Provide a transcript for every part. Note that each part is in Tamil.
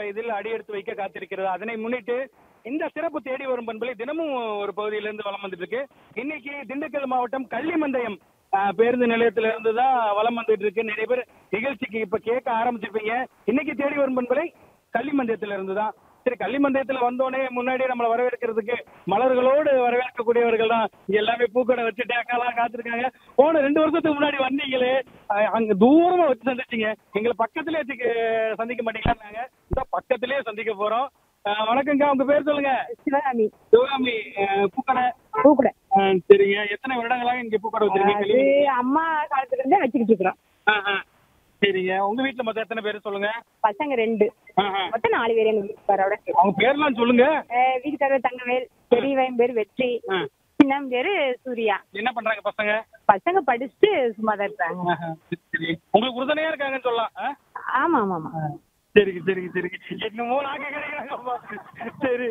வயதில் அடியெடுத்து வைக்க காத்திருக்கிறது அதனை முன்னிட்டு இந்த சிறப்பு தேடி வரும் பண்பலை தினமும் ஒரு பகுதியிலிருந்து வலம் வந்துட்டு இருக்கு இன்னைக்கு திண்டுக்கல் மாவட்டம் கள்ளிமந்தயம் ஆஹ், பேருந்து நிலையத்துல இருந்து தான் வலம் வந்துட்டு இருக்கு நிறைய பேர் நிகழ்ச்சிக்கு இப்ப கேட்க ஆரம்பிச்சிருப்பீங்க இன்னைக்கு தேடி வரும் பண்பலை கள்ளிமந்தயத்துல இருந்து தான் சரி கள்ளிமந்தயத்துல வந்தோடனே முன்னாடி நம்மளை வரவேற்கிறதுக்கு மலர்களோடு வரவேற்கக்கூடியவர்கள் தான் இங்க எல்லாமே பூக்கடை வச்சுட்டு அக்காலாம் காத்திருக்காங்க போன ரெண்டு வருஷத்துக்கு முன்னாடி வந்தீங்களே அஹ் அங்க தூரமா வச்சு சந்திச்சீங்க எங்களை பக்கத்திலே வச்சு சந்திக்க மாட்டீங்களாங்க இந்த பக்கத்திலேயே சந்திக்க போறோம் அஹ் வணக்கங்க உங்க பேர் சொல்லுங்க சிவகாமி சிவகாமி அஹ் பூக்கடை பூக்குடை அஹ் சரிங்க எத்தனை வருடங்களாக இங்க பூக்கடை அது வச்சிருக்கீங்க அம்மா காலத்துல இருந்தே வச்சுக்கிட்டு இருக்கிறோம் அஹ் அஹ் சரிங்க உங்க வீட்டுல மொத்தம் எத்தனை பேர் சொல்லுங்க பசங்க ரெண்டு அஹ் அஹ் மொத்தம் நாலு பேர் எங்க வீட்டுக்காரோட அவங்க பேர்லாம் சொல்லுங்க வீட்டுக்காரர் தங்கவேல் பெரியவன் பேர் வெற்றி அஹ் சின்னம் பேரு சூர்யா என்ன பண்றாங்க பசங்க பசங்க படிச்சுட்டு சும்மா தான் இருக்காங்க அஹ் அஹ் சரி உங்களுக்கு உறுதுணையா இருக்காங்கன்னு சொல்லலாம் அஹ்? ஆமா ஆமா ஆமா சரிங்க சரிங்க சரிங்க என்னமோ நாங்க கிடைக்கிறாங்கம்மா சரி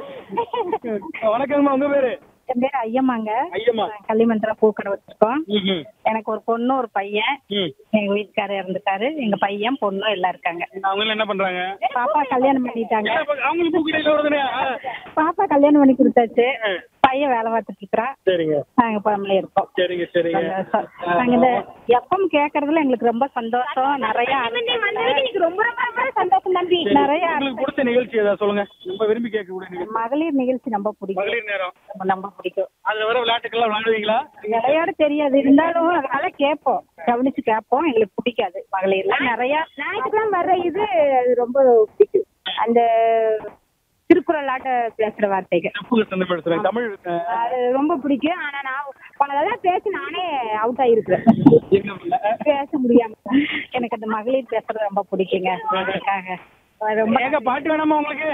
வணக்கம்மா உங்க பேரு என் பேர் ஐயம்மாங்க ஐயம்மா கள்ளிமண்டலம் பூக்கடை வச்சிருக்கோம் ம்ஹும். எனக்கு ஒரு பொண்ணு ஒரு பையன் ம் எங்க வீட்டுக்காரர் இறந்துட்டாரு எங்க பையன் பொண்ணு எல்லாம் இருக்காங்க அவங்க எல்லாம் என்ன பண்றாங்க பாப்பா கல்யாணம் பண்ணிட்டாங்க என்ன பண்ற- அவங்களுக்கு பூக்கடையில வருதுனே பாப்பா கல்யாணம் பண்ணி கொடுத்தாச்சு பையன் வேலை பார்த்துட்டு இருக்கிறான் சரிங்க நாங்க பழமலே இருக்கோம் சரிங்க சரிங்க சந்தோஷம். நாங்க இந்த எப்பம் கேக்குறதுல எங்களுக்கு ரொம்ப சந்தோஷம் நிறைய எனக்கு ரொம்ப ரொம்ப ரொம்ப சந்தோஷம் தம்பி சரி. நிறைய உங்களுக்கு பிடிச்ச நிகழ்ச்சி ஏதாவது சொல்லுங்க ரொம்ப விரும்பி கேட்கக்கூடிய நிகழ்ச்சி மகளிர் நிகழ்ச்சி ரொம்ப பிடிக்கும் மகளிர் நேரம் ரொம்ப ரொம்ப பிடிக்கும் அதுல வர விளையாட்டுக்கெல்லாம் விளையாடுவீங்களா விளையாட தெரியாது இருந்தாலும் அதனால கேட்போம் கவனிச்சு கேட்போம் எங்களுக்கு பிடிக்காது மகளிர்ல நிறைய ஞாயிற்றுக்கிழமை வர்ற இது அது ரொம்ப பிடிக்கும் அந்த திருக்குறள் ஆட்ட பேசுற வார்த்தைகள் தப்புக்கு சந்தை பேசுறேன் தமிழ் அஹ், அது ரொம்ப பிடிக்கும் ஆனா நான் பல தடவை பேசி நானே அவுட் ஆயிருக்கிறேன் எங்க ஊர்ல? பேச முடியாம எனக்கு அந்த மகளிர் பேசுறது ரொம்ப பிடிக்குங்க அதுக்காக அது ரொம்ப ஏங்க பாட்டு வேணாமா உங்களுக்கு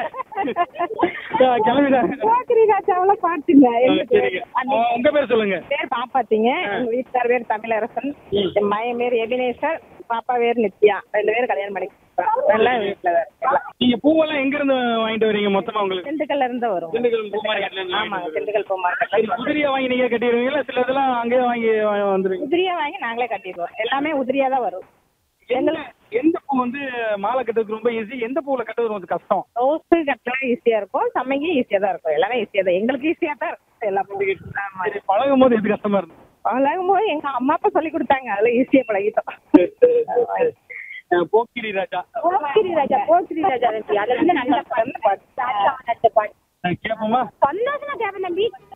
அஹ், கிளம்பிட்டாங்க போக்கிரி ராஜாவெல்லாம் பாட்டுங்க எங்க சரிங்க அஹ், உங்க பேர் சொல்லுங்க பேர் பாப்பாத்தீங்க எங்க வீட்டுக்கார பேர் தமிழரசன் என் மயன் பேர் எபினேசர் பாப்பா பேர் நித்யா ரெண்டு பேரும் கல்யாணம் பண்ணி கொடுத்தாங்க. எல்லாம் வீட்டுல தான் இருக்காங்க. நீங்க பூவெல்லாம் எங்க இருந்து வாங்கிட்டு வரீங்க மொத்தமா உங்களுக்கு திண்டுக்கல்ல இருந்து வரும் திண்டுக்கல் பூ மார்க்கெட்ல இருந்து ஆமா வாங்கிட்டு திண்டுக்கல் பூ சரி, மார்க்கெட் குதிரையா வாங்கி நீங்க கட்டிடுவீங்களா சில இதெல்லாம் அங்கேயே வாங்கி வா- வந்துருவீங்க உதிரியா வாங்கி நாங்களே கட்டிடுவோம் எல்லாமே உதிரியா தான் வரும் எந்த எந்த பூ வந்து மாலை கட்டுறதுக்கு ரொம்ப ஈஸி எந்த பூவுல கட்டுறது கொஞ்சம் கஷ்டம் ரோஸு கட்டலாம் ஈஸியா இருக்கும் சமைக்க ஈஸியா தான் இருக்கும் எல்லாமே ஈஸியா தான் எங்களுக்கு ஈஸியா தான் இருக்கும் எல்லா பூவும் ஆமா சரி பழகும் போது எது கஷ்டமா இருந்து பழகும் போது எங்க அம்மா அப்பா சொல்லி கொடுத்தாங்க அதுல ஈஸியா பழகிட்டோம் போக்கிரி ராஜா போக்கிரி ராஜா போக்கிரி ராஜா அதுல இருந்து நல்ல பாட்டு பாட்டு அஹ், கேப்போமா சந்தோஷமா கேப்பேன் தம்பி